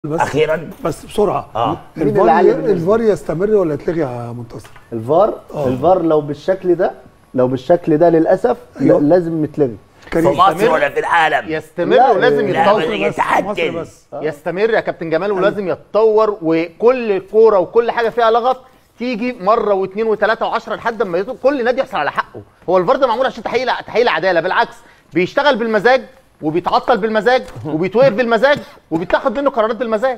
بس اخيرا بس بسرعه اه مين الفار اللي عايز منه؟ الفار يستمر ولا يتلغي يا منتصر؟ الفار آه. الفار لو بالشكل ده لو بالشكل ده للاسف أيوه. لا- لازم يتلغي في كريم مصر ولا في العالم يستمر لا، ولازم لا، لا يتطور بس مصر يتعدل بس يستمر يا كابتن جمال ولازم يتطور وكل كوره وكل حاجه فيها لغط تيجي مره واثنين وثلاثه وعشرة لحد ما يطلع كل نادي يحصل على حقه هو الفار ده معمول عشان تحقيق تحقيق العداله بالعكس بيشتغل بالمزاج وبيتعطل بالمزاج وبيتوقف بالمزاج وبيتاخد منه قرارات بالمزاج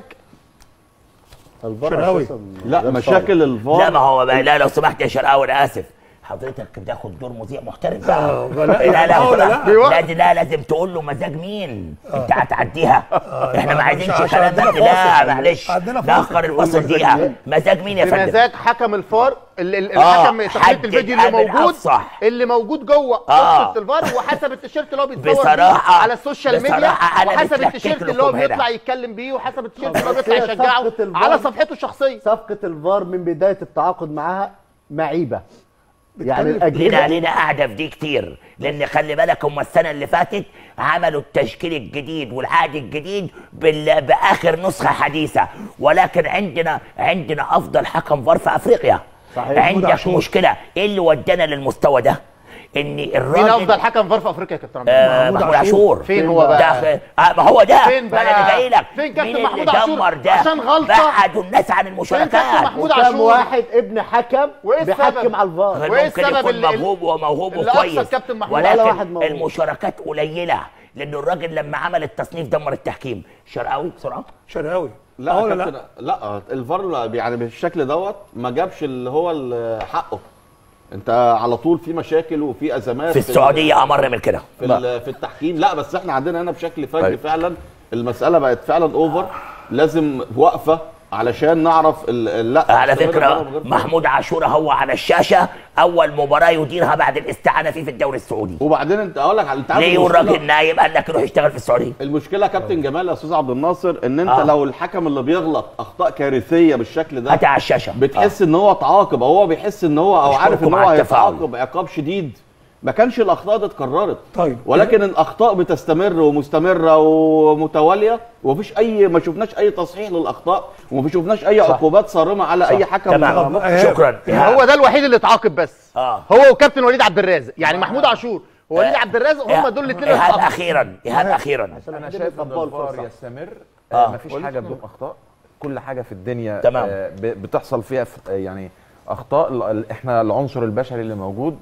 الفار شراوي. أساساً لا غير مشاكل لا الفار ما هو بقى لا لو سمحت يا شرقاوي انا اسف حضرتك بتاخد دور مذيع محترف بقى آه، لا، لا لا ولا لا, لا. لا, لا, لا لازم تقول له مزاج مين انت هتعديها احنا ما عايزينش عشان كلام عندنا ده لا فاصل. معلش عندنا فاصل. ناخر الفصل دقيقه مزاج مين يا فندم بمزاج حكم الفار ال- ال- آه، الحكم تقنيه حدد الفيديو اللي قبل موجود أفصح. اللي موجود جوه آه. قصه الفار وحسب التيشيرت اللي هو بيتصور بيه بصراحة- على السوشيال ميديا بصراحة أنا وحسب بتلكك التيشيرت اللي هو لكم هنا. بيطلع يتكلم بيه وحسب التيشيرت اللي هو بس بيطلع هي يشجعه صفقة الفار. على صفحته الشخصيه صفقه الفار من بدايه التعاقد معاها معيبه يعني بتكلف- لينا الاجهزه لينا قاعده في دي كتير لان خلي بالك هم السنه اللي فاتت عملوا التشكيل الجديد والعقد الجديد بال... باخر نسخه حديثه ولكن عندنا عندنا افضل حكم فار في افريقيا صحيح. عندك عاشور. مشكله ايه اللي ودانا للمستوى ده ان الراجل مين افضل حكم فار في افريقيا يا كابتن عمرو؟ آه محمود محمود عاشور. عاشور فين هو بقى؟ ده آه ما هو ده فين ما انا بقى؟ اللي جاي لك فين كابتن مين محمود اللي عاشور؟ دمر ده عشان غلطة. بعدوا الناس عن كابتن المشاركات محمود وكم عاشور. واحد ابن حكم وإيه السبب؟ بيحكم على الفار وإيه ممكن السبب يكون اللي- موهوب وموهوب اللي أقصى وكويس الكابتن محمود ولا ولكن واحد موهوب. المشاركات قليله لان الراجل لما عمل التصنيف دمر التحكيم شرقاوي بسرعه شرقاوي لا آه ولا لا لا, لا الفار يعني بالشكل دوت ما جابش اللي هو ال- حقه انت على طول في مشاكل وفي ازمات في السعوديه امر من كده في, ال- في التحكيم لا بس احنا عندنا هنا بشكل فجري طيب. فعلا المساله بقت فعلا اوفر لازم وقفه علشان نعرف ال- ال- لا على استمر فكره بره من غير فار. محمود عاشور هو على الشاشه اول مباراه يديرها بعد الاستعانه فيه في الدوري السعودي وبعدين انت اقول لك انت عارف ليه المشكلة- والراجل نايم قال لك روح اشتغل في السعوديه المشكله كابتن جمال يا استاذ عبد الناصر ان انت آه. لو الحكم اللي بيغلط اخطاء كارثيه بالشكل ده هاتي على الشاشه بتحس ان هو اتعاقب هو بيحس ان هو او مش عارف ان حكم هو على التفاعل. هيتعاقب عقاب شديد ما كانش الاخطاء دي اتكررت طيب. ولكن الاخطاء بتستمر ومستمره ومتواليه ومفيش اي ما شفناش اي تصحيح للاخطاء وما شفناش اي عقوبات صارمه على اي حكم تمام إيهاب. شكرا هو ده الوحيد اللي اتعاقب بس آه. هو وكابتن وليد عبد الرازق يعني محمود عاشور ووليد عبد الرازق هم دول الاثنين اللي ايهاب اتعاقبوا اخيرا ايهاب اخيرا انا شايف ان الفار يستمر آه. آه. مفيش حاجه بدون اخطاء كل حاجه في الدنيا تمام. آه ب- بتحصل فيها ف- آه، يعني اخطاء ال- ال- احنا العنصر البشري اللي موجود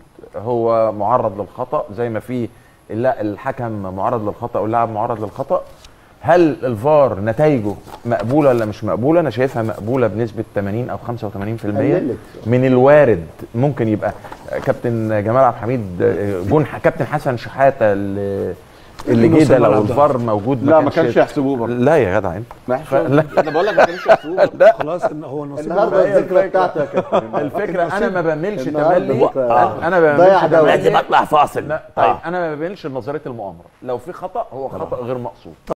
هو معرض للخطا زي ما في لا الحكم معرض للخطا واللاعب معرض للخطا هل الفار نتائجه مقبوله ولا مش مقبوله انا شايفها مقبوله بنسبه 80 او 85% قللت. من الوارد ممكن يبقى كابتن جمال عبد الحميد جون كابتن حسن شحاته اللي اللي نص جه ده لو الملعب ده. الفار موجود لا ما كانش يحسبوه برضه لا يا جدع انت ما ف- لا. انا بقول لك ما كانش يحسبوه برضه. خلاص ان هو نصيب النهارده الرئيس. الذكرى بتاعته يا كابتن الفكره انا ما بميلش النهارده تملي ذكرى. انا أنا ما ضيع بميلش دوري. تملي لازم اطلع فاصل لا طيب آه. انا ما بميلش لنظريه المؤامره لو في خطا هو خطا غير مقصود